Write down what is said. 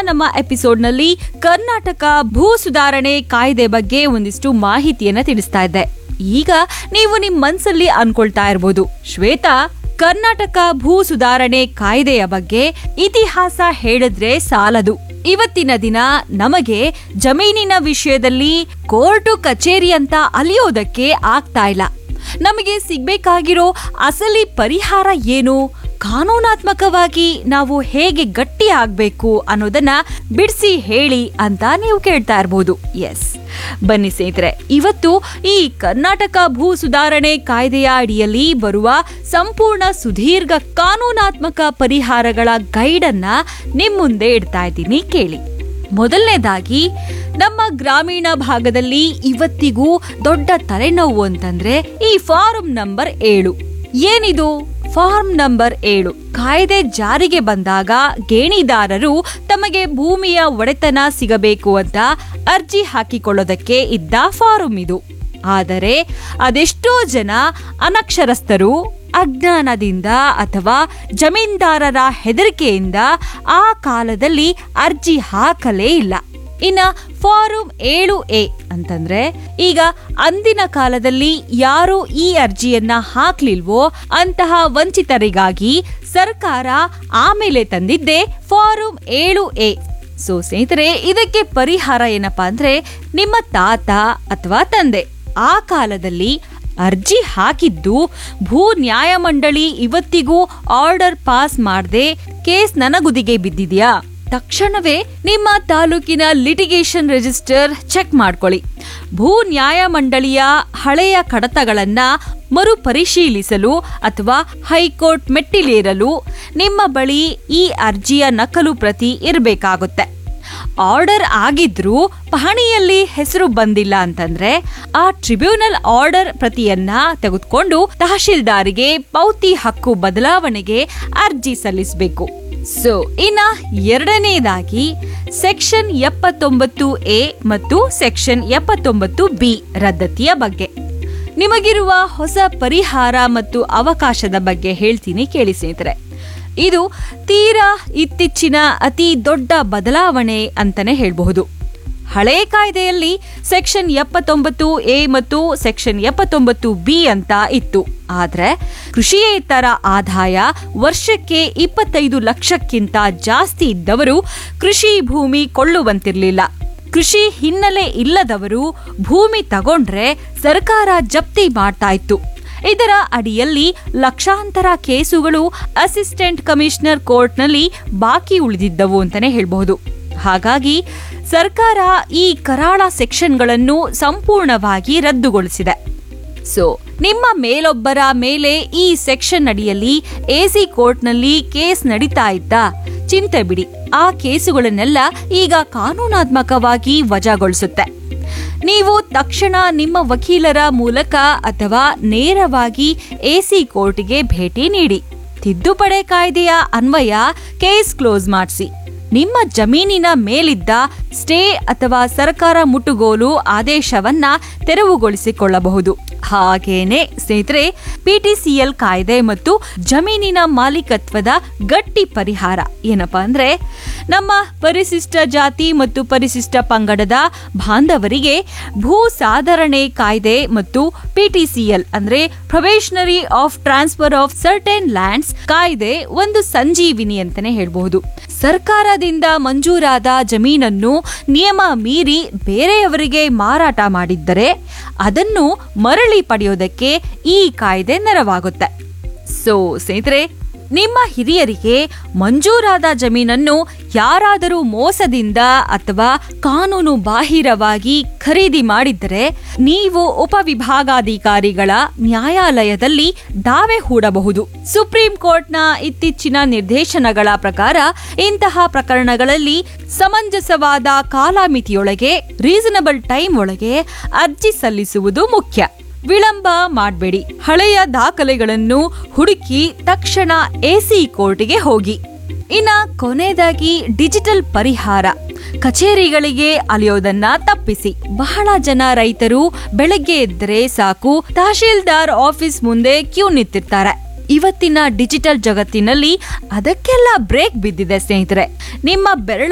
ನಮ್ಮ ಎಪಿಸೋಡ್ನಲ್ಲಿ ಕರ್ನಾಟಕ ಭೂ ಸುಧಾರಣೆ ಕಾಯ್ದೆ ಬಗ್ಗೆ ಒಂದಿಷ್ಟು ಮಾಹಿತಿಯನ್ನ ತಿಳಿಸ್ತಾ ಇದ್ದೆ ಈಗ ನೀವು ನಿಮ್ ಮನ್ಸಲ್ಲಿ ಅನ್ಕೊಳ್ತಾ ಇರ್ಬೋದು ಶ್ವೇತಾ ಕರ್ನಾಟಕ ಭೂ ಸುಧಾರಣೆ ಕಾಯ್ದೆಯ ಬಗ್ಗೆ ಇತಿಹಾಸ ಹೇಳಿದ್ರೆ ಸಾಲದು ಇವತ್ತಿನ ದಿನ ನಮಗೆ ಜಮೀನಿನ ವಿಷಯದಲ್ಲಿ ಕೋರ್ಟು ಕಚೇರಿ ಅಂತ ಅಲಿಯೋದಕ್ಕೆ ಆಗ್ತಾ ಇಲ್ಲ ನಮಗೆ ಸಿಗ್ಬೇಕಾಗಿರೋ ಅಸಲಿ ಪರಿಹಾರ ಏನು ಕಾನೂನಾತ್ಮಕವಾಗಿ ನಾವು ಹೇಗೆ ಗಟ್ಟಿ ಆಗ್ಬೇಕು ಅನ್ನೋದನ್ನ ಬಿಡಿಸಿ ಹೇಳಿ ಅಂತ ನೀವು ಕೇಳ್ತಾ ಇರ್ಬೋದು ಎಸ್ ಬನ್ನಿ ಸ್ನೇಹಿತರೆ ಇವತ್ತು ಈ ಕರ್ನಾಟಕ ಭೂ ಸುಧಾರಣೆ ಕಾಯ್ದೆಯ ಅಡಿಯಲ್ಲಿ ಬರುವ ಸಂಪೂರ್ಣ ಸುದೀರ್ಘ ಕಾನೂನಾತ್ಮಕ ಪರಿಹಾರಗಳ ಗೈಡನ್ನ ನಿಮ್ ಮುಂದೆ ಇಡ್ತಾ ಇದ್ದೀನಿ ಕೇಳಿ ಮೊದಲನೇದಾಗಿ ನಮ್ಮ ಗ್ರಾಮೀಣ ಭಾಗದಲ್ಲಿ ಇವತ್ತಿಗೂ ದೊಡ್ಡ ತಲೆನೋವು ಅಂತಂದ್ರೆ ಈ ಫಾರಂ ನಂಬರ್ ಏಳು ಏನಿದು ಫಾರ್ಮ್ ನಂಬರ್ ಏಳು ಕಾಯ್ದೆ ಜಾರಿಗೆ ಬಂದಾಗ ಗೇಣಿದಾರರು ತಮಗೆ ಭೂಮಿಯ ಒಡೆತನ ಸಿಗಬೇಕು ಅಂತ ಅರ್ಜಿ ಹಾಕಿಕೊಳ್ಳೋದಕ್ಕೆ ಇದ್ದ ಫಾರಂ ಇದು ಆದರೆ ಅದೆಷ್ಟೋ ಜನ ಅನಕ್ಷರಸ್ಥರು ಅಜ್ಞಾನದಿಂದ ಅಥವಾ ಜಮೀನ್ದಾರರ ಹೆದರಿಕೆಯಿಂದ ಆ ಕಾಲದಲ್ಲಿ ಅರ್ಜಿ ಹಾಕಲೇ ಇಲ್ಲ ಇನ್ನ ಫಾರಂ ಏಳು ಎ ಅಂತಂದ್ರೆ ಈಗ ಅಂದಿನ ಕಾಲದಲ್ಲಿ ಯಾರು ಈ ಅರ್ಜಿಯನ್ನ ಹಾಕ್ಲಿಲ್ವೋ ಅಂತಹ ವಂಚಿತರಿಗಾಗಿ ಸರ್ಕಾರ ಆಮೇಲೆ ತಂದಿದ್ದೆ ಫಾರಂ ಏಳು ಎ ಸೊ ಸ್ನೇಹಿತರೆ ಇದಕ್ಕೆ ಪರಿಹಾರ ಏನಪ್ಪಾ ಅಂದ್ರೆ ನಿಮ್ಮ ತಾತ ಅಥವಾ ತಂದೆ ಆ ಕಾಲದಲ್ಲಿ ಅರ್ಜಿ ಹಾಕಿದ್ದು ಭೂ ನ್ಯಾಯಮಂಡಳಿ ಇವತ್ತಿಗೂ ಆರ್ಡರ್ ಪಾಸ್ ಮಾಡದೆ ಕೇಸ್ ನನಗುದಿಗೆ ಬಿದ್ದಿದ್ಯಾ ತಕ್ಷಣವೇ ನಿಮ್ಮ ತಾಲೂಕಿನ ಲಿಟಿಗೇಷನ್ ರಿಜಿಸ್ಟರ್ ಚೆಕ್ ಮಾಡ್ಕೊಳ್ಳಿ ಭೂ ನ್ಯಾಯಮಂಡಳಿಯ ಹಳೆಯ ಕಡತಗಳನ್ನ ಮರುಪರಿಶೀಲಿಸಲು ಅಥವಾ ಹೈಕೋರ್ಟ್ ಮೆಟ್ಟಿಲೇರಲು ನಿಮ್ಮ ಬಳಿ ಈ ಅರ್ಜಿಯ ನಕಲು ಪ್ರತಿ ಇರಬೇಕಾಗುತ್ತೆ ಆರ್ಡರ್ ಆಗಿದ್ರೂ ಪಹಣಿಯಲ್ಲಿ ಹೆಸರು ಬಂದಿಲ್ಲ ಅಂತಂದ್ರೆ ಆ ಟ್ರಿಬ್ಯುನಲ್ ಆರ್ಡರ್ ಪ್ರತಿಯನ್ನ ತೆಗೆದುಕೊಂಡು ತಹಶೀಲ್ದಾರಿಗೆ ಪೌತಿ ಹಕ್ಕು ಬದಲಾವಣೆಗೆ ಅರ್ಜಿ ಸಲ್ಲಿಸಬೇಕು ಸೊ ಇನ್ನ ಎರಡನೇದಾಗಿ ಸೆಕ್ಷನ್ ಎಪ್ಪತ್ತೊಂಬತ್ತು ಎ ಮತ್ತು ಸೆಕ್ಷನ್ ಎಪ್ಪತ್ತೊಂಬತ್ತು ಬಿ ರದ್ದತಿಯ ಬಗ್ಗೆ ನಿಮಗಿರುವ ಹೊಸ ಪರಿಹಾರ ಮತ್ತು ಅವಕಾಶದ ಬಗ್ಗೆ ಹೇಳ್ತೀನಿ ಕೇಳಿ ಸ್ನೇಹಿತರೆ ಇದು ತೀರಾ ಇತ್ತೀಚಿನ ಅತಿ ದೊಡ್ಡ ಬದಲಾವಣೆ ಅಂತಾನೆ ಹೇಳಬಹುದು ಹಳೆ ಕಾಯ್ದೆಯಲ್ಲಿ ಸೆಕ್ಷನ್ ಎಪ್ಪತ್ತೊಂಬತ್ತು ಎ ಮತ್ತು ಸೆಕ್ಷನ್ ಎಪ್ಪತ್ತೊಂಬತ್ತು ಬಿ ಅಂತ ಇತ್ತು ಆದ್ರೆ ಕೃಷಿಯೇತರ ಆದಾಯ ವರ್ಷಕ್ಕೆ ಇಪ್ಪತ್ತೈದು ಲಕ್ಷಕ್ಕಿಂತ ಜಾಸ್ತಿ ಇದ್ದವರು ಕೃಷಿ ಭೂಮಿ ಕೊಳ್ಳುವಂತಿರ್ಲಿಲ್ಲ ಕೃಷಿ ಹಿನ್ನೆಲೆ ಇಲ್ಲದವರು ಭೂಮಿ ತಗೊಂಡ್ರೆ ಸರ್ಕಾರ ಜಪ್ತಿ ಮಾಡ್ತಾ ಇತ್ತು ಇದರ ಅಡಿಯಲ್ಲಿ ಲಕ್ಷಾಂತರ ಕೇಸುಗಳು ಅಸಿಸ್ಟೆಂಟ್ ಕಮಿಷನರ್ ಕೋರ್ಟ್ನಲ್ಲಿ ಬಾಕಿ ಉಳಿದಿದ್ದವು ಅಂತಾನೆ ಹೇಳ್ಬಹುದು ಹಾಗಾಗಿ ಸರ್ಕಾರ ಈ ಕರಾಳ ಸೆಕ್ಷನ್ಗಳನ್ನು ಸಂಪೂರ್ಣವಾಗಿ ರದ್ದುಗೊಳಿಸಿದೆ ಸೊ ನಿಮ್ಮ ಮೇಲೊಬ್ಬರ ಮೇಲೆ ಈ ಸೆಕ್ಷನ್ ಅಡಿಯಲ್ಲಿ ಎಸಿ ಕೋರ್ಟ್ನಲ್ಲಿ ಕೇಸ್ ನಡೀತಾ ಇದ್ದ ಚಿಂತೆ ಬಿಡಿ ಆ ಕೇಸುಗಳನ್ನೆಲ್ಲ ಈಗ ಕಾನೂನಾತ್ಮಕವಾಗಿ ವಜಾಗೊಳಿಸುತ್ತೆ ನೀವು ತಕ್ಷಣ ನಿಮ್ಮ ವಕೀಲರ ಮೂಲಕ ಅಥವಾ ನೇರವಾಗಿ ಎಸಿ ಕೋರ್ಟ್ಗೆ ಭೇಟಿ ನೀಡಿ ತಿದ್ದುಪಡಿ ಕಾಯ್ದೆಯ ಅನ್ವಯ ಕೇಸ್ ಕ್ಲೋಸ್ ಮಾಡಿಸಿ ನಿಮ್ಮ ಜಮೀನಿನ ಮೇಲಿದ್ದ ಸ್ಟೇ ಅಥವಾ ಸರ್ಕಾರ ಮುಟ್ಟುಗೋಲು ಆದೇಶವನ್ನ ತೆರವುಗೊಳಿಸಿಕೊಳ್ಳಬಹುದು ಹಾಗೇನೆ ಸ್ನೇಹಿತರೆ ಪಿಟಿಸಿಎಲ್ ಕಾಯ್ದೆ ಮತ್ತು ಜಮೀನಿನ ಮಾಲೀಕತ್ವದ ಗಟ್ಟಿ ಪರಿಹಾರ ಏನಪ್ಪಾ ಅಂದ್ರೆ ನಮ್ಮ ಪರಿಶಿಷ್ಟ ಜಾತಿ ಮತ್ತು ಪರಿಶಿಷ್ಟ ಪಂಗಡದ ಬಾಂಧವರಿಗೆ ಭೂ ಸಾಧಾರಣೆ ಕಾಯ್ದೆ ಮತ್ತು ಪಿಟಿಸಿಎಲ್ ಅಂದ್ರೆ probationary of transfer of certain lands ಕಾಯ್ದೆ ಒಂದು ಸಂಜೀವಿನಿ ಅಂತಾನೆ ಹೇಳ್ಬಹುದು ಸರ್ಕಾರದಿಂದ ಮಂಜೂರಾದ ಜಮೀನನ್ನು ನಿಯಮ ಮೀರಿ ಬೇರೆಯವರಿಗೆ ಮಾರಾಟ ಮಾಡಿದ್ದರೆ ಅದನ್ನು ಮರಳಿ ಪಡೆಯೋದಕ್ಕೆ ಈ ಕಾಯ್ದೆ ನೆರವಾಗುತ್ತೆ ಸೊ ಸ್ನೇಹಿತರೆ ನಿಮ್ಮ ಹಿರಿಯರಿಗೆ ಮಂಜೂರಾದ ಜಮೀನನ್ನು ಯಾರಾದರೂ ಮೋಸದಿಂದ ಅಥವಾ ಕಾನೂನು ಬಾಹಿರವಾಗಿ ಖರೀದಿ ಮಾಡಿದ್ದರೆ ನೀವು ಉಪವಿಭಾಗಾಧಿಕಾರಿಗಳ ನ್ಯಾಯಾಲಯದಲ್ಲಿ ದಾವೆ ಹೂಡಬಹುದು ಸುಪ್ರೀಂ ಕೋರ್ಟ್ನ ಇತ್ತೀಚಿನ ನಿರ್ದೇಶನಗಳ ಪ್ರಕಾರ ಇಂತಹ ಪ್ರಕರಣಗಳಲ್ಲಿ ಸಮಂಜಸವಾದ ಕಾಲಮಿತಿಯೊಳಗೆ ರೀಸನಬಲ್ ಟೈಮ್ ಒಳಗೆ ಅರ್ಜಿ ಸಲ್ಲಿಸುವುದು ಮುಖ್ಯ ವಿಳಂಬ ಮಾಡಬೇಡಿ ಹಳೆಯ ದಾಖಲೆಗಳನ್ನು ಹುಡುಕಿ ತಕ್ಷಣ ಎಸಿ ಕೋರ್ಟ್ಗೆ ಹೋಗಿ ಇನ್ನ ಕೊನೆಯದಾಗಿ ಡಿಜಿಟಲ್ ಪರಿಹಾರ ಕಚೇರಿಗಳಿಗೆ ಅಲಿಯೋದನ್ನ ತಪ್ಪಿಸಿ ಬಹಳ ಜನ ರೈತರು ಬೆಳಗ್ಗೆ ಎದ್ದರೆ ಸಾಕು ತಹಶೀಲ್ದಾರ್ ಆಫೀಸ್ ಮುಂದೆ ಕ್ಯೂ ನಿಂತಿರ್ತಾರೆ ಇವತ್ತಿನ ಡಿಜಿಟಲ್ ಜಗತ್ತಿನಲ್ಲಿ ಅದಕ್ಕೆಲ್ಲ ಬ್ರೇಕ್ ಬಿದ್ದಿದೆ ಸ್ನೇಹಿತರೆ ನಿಮ್ಮ ಬೆರಳ